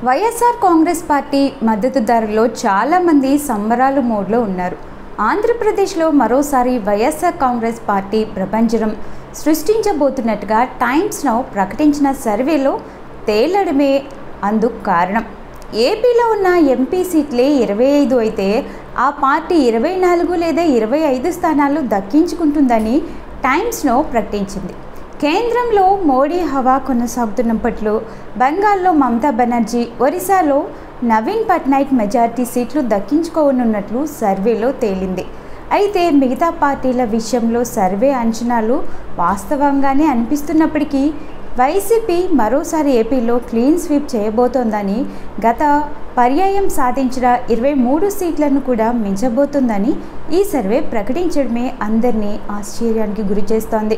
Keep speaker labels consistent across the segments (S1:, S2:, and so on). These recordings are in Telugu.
S1: వైఎస్ఆర్ కాంగ్రెస్ పార్టీ మద్దతుదారుల్లో చాలామంది సంబరాలు మోడ్లో ఉన్నారు ఆంధ్రప్రదేశ్లో మరోసారి వైఎస్ఆర్ కాంగ్రెస్ పార్టీ ప్రభంజనం సృష్టించబోతున్నట్టుగా టైమ్స్ నౌ ప్రకటించిన సర్వేలో తేలడమే అందుకు కారణం ఏపీలో ఉన్న ఎంపీ సీట్లే ఇరవై ఐదు అయితే ఆ పార్టీ ఇరవై నాలుగు లేదా ఇరవై ఐదు స్థానాలు దక్కించుకుంటుందని టైమ్స్ నో ప్రకటించింది కేంద్రంలో మోడీ హవా కొనసాగుతున్నప్పట్లో బెంగాల్లో మమతా బెనర్జీ ఒరిస్సాలో నవీన్ పట్నాయక్ మెజార్టీ సీట్లు దక్కించుకోనున్నట్లు సర్వేలో తేలింది అయితే మిగతా పార్టీల విషయంలో సర్వే అంచనాలు వాస్తవంగానే అనిపిస్తున్నప్పటికీ వైసీపీ మరోసారి ఏపీలో క్లీన్ స్వీప్ చేయబోతోందని గత పర్యాయం సాధించిన ఇరవై మూడు సీట్లను కూడా మించబోతోందని ఈ సర్వే ప్రకటించడమే అందరినీ ఆశ్చర్యానికి గురిచేస్తోంది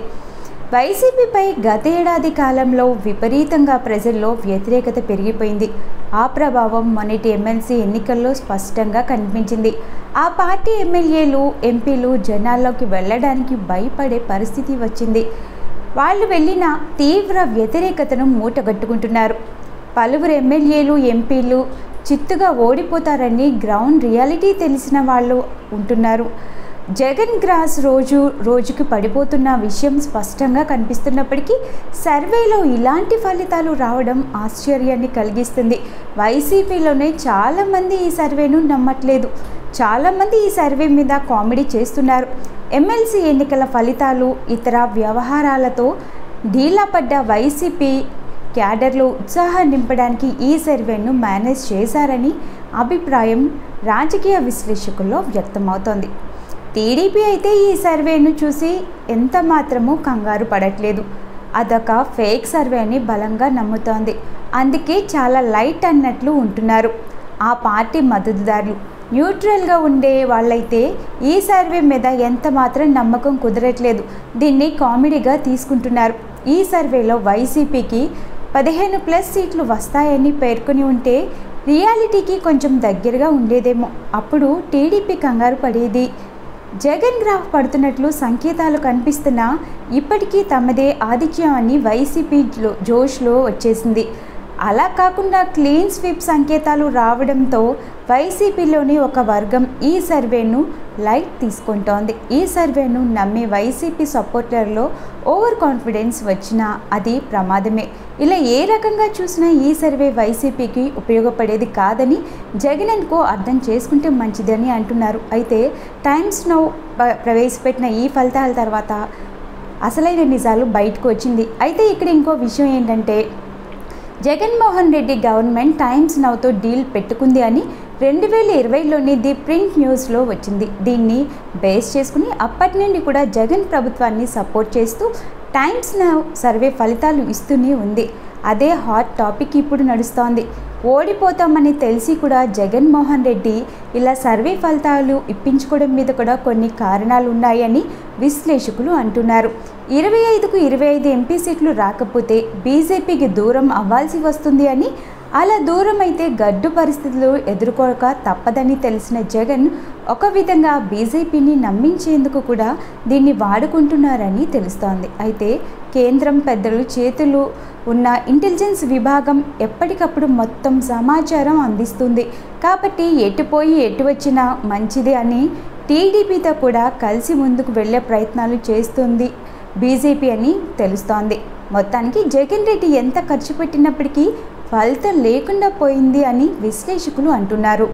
S1: వైసీపీపై గతేడాది కాలంలో విపరీతంగా ప్రజల్లో వ్యతిరేకత పెరిగిపోయింది ఆ ప్రభావం మొన్నటి ఎమ్మెల్సీ ఎన్నికల్లో స్పష్టంగా కనిపించింది ఆ పార్టీ ఎమ్మెల్యేలు ఎంపీలు జనాల్లోకి వెళ్ళడానికి భయపడే పరిస్థితి వచ్చింది వాళ్ళు వెళ్ళిన తీవ్ర వ్యతిరేకతను మూటగట్టుకుంటున్నారు పలువురు ఎమ్మెల్యేలు ఎంపీలు చిత్తుగా ఓడిపోతారని గ్రౌండ్ రియాలిటీ తెలిసిన వాళ్ళు ఉంటున్నారు జగన్ గ్రాస్ రోజు రోజుకు పడిపోతున్న విషయం స్పష్టంగా కనిపిస్తున్నప్పటికీ సర్వేలో ఇలాంటి ఫలితాలు రావడం ఆశ్చర్యాన్ని కలిగిస్తుంది వైసీపీలోనే చాలామంది ఈ సర్వేను నమ్మట్లేదు చాలామంది ఈ సర్వే మీద కామెడీ చేస్తున్నారు ఎమ్మెల్సీ ఎన్నికల ఫలితాలు ఇతర వ్యవహారాలతో ఢీలా పడ్డ వైసీపీ క్యాడర్లో ఉత్సాహం నింపడానికి ఈ సర్వేను మేనేజ్ చేశారని అభిప్రాయం రాజకీయ విశ్లేషకుల్లో వ్యక్తమవుతోంది టీడీపీ అయితే ఈ సర్వేను చూసి ఎంత మాత్రమూ కంగారు పడట్లేదు అదొక ఫేక్ సర్వే అని బలంగా నమ్ముతోంది అందుకే చాలా లైట్ అన్నట్లు ఉంటున్నారు ఆ పార్టీ మద్దతుదారులు న్యూట్రల్గా ఉండే వాళ్ళైతే ఈ సర్వే మీద ఎంత మాత్రం నమ్మకం కుదరట్లేదు దీన్ని కామెడీగా తీసుకుంటున్నారు ఈ సర్వేలో వైసీపీకి పదిహేను ప్లస్ సీట్లు వస్తాయని పేర్కొని ఉంటే రియాలిటీకి కొంచెం దగ్గరగా ఉండేదేమో అప్పుడు టీడీపీ కంగారు పడేది జగన్ గ్రాఫ్ పడుతున్నట్లు సంకేతాలు కనిపిస్తున్నా ఇప్పటికీ తమదే ఆధిక్యం అని వైసీపీ జోష్లో వచ్చేసింది అలా కాకుండా క్లీన్ స్వీప్ సంకేతాలు రావడంతో వైసీపీలోని ఒక వర్గం ఈ సర్వేను లైట్ తీసుకుంటోంది ఈ సర్వేను నమ్మే వైసీపీ సపోర్టర్లో ఓవర్ కాన్ఫిడెన్స్ వచ్చినా అది ప్రమాదమే ఇలా ఏ రకంగా చూసినా ఈ సర్వే వైసీపీకి ఉపయోగపడేది కాదని జగనన్కు అర్థం చేసుకుంటే మంచిదని అంటున్నారు అయితే టైమ్స్ నౌ ప్రవేశపెట్టిన ఈ ఫలితాల తర్వాత అసలైన నిజాలు బయటకు వచ్చింది అయితే ఇక్కడ ఇంకో విషయం ఏంటంటే జగన్మోహన్ రెడ్డి గవర్నమెంట్ టైమ్స్ నౌతో డీల్ పెట్టుకుంది అని రెండు వేల ఇరవైలోని ది ప్రింట్ న్యూస్లో వచ్చింది దీన్ని బేస్ చేసుకుని అప్పటి నుండి కూడా జగన్ ప్రభుత్వాన్ని సపోర్ట్ చేస్తూ టైమ్స్ నౌ సర్వే ఫలితాలు ఇస్తూనే ఉంది అదే హాట్ టాపిక్ ఇప్పుడు నడుస్తోంది ఓడిపోతామని తెలిసి కూడా జగన్మోహన్ రెడ్డి ఇలా సర్వే ఫలితాలు ఇప్పించుకోవడం మీద కూడా కొన్ని కారణాలు ఉన్నాయని విశ్లేషకులు అంటున్నారు ఇరవై ఐదుకు ఇరవై ఐదు ఎంపీ సీట్లు రాకపోతే బీజేపీకి దూరం అవ్వాల్సి వస్తుంది అని అలా దూరం అయితే గడ్డు పరిస్థితులు ఎదుర్కోక తప్పదని తెలిసిన జగన్ ఒక విధంగా బీజేపీని నమ్మించేందుకు కూడా దీన్ని వాడుకుంటున్నారని తెలుస్తోంది అయితే కేంద్రం పెద్దలు చేతులు ఉన్న ఇంటెలిజెన్స్ విభాగం ఎప్పటికప్పుడు మొత్తం సమాచారం అందిస్తుంది కాబట్టి ఎటుపోయి ఎటు వచ్చినా మంచిదే అని టీడీపీతో కూడా కలిసి ముందుకు వెళ్ళే ప్రయత్నాలు చేస్తుంది బీజేపీ అని తెలుస్తోంది మొత్తానికి జగన్ రెడ్డి ఎంత ఖర్చు పెట్టినప్పటికీ ఫలితం లేకుండా పోయింది అని విశ్లేషకులు అంటున్నారు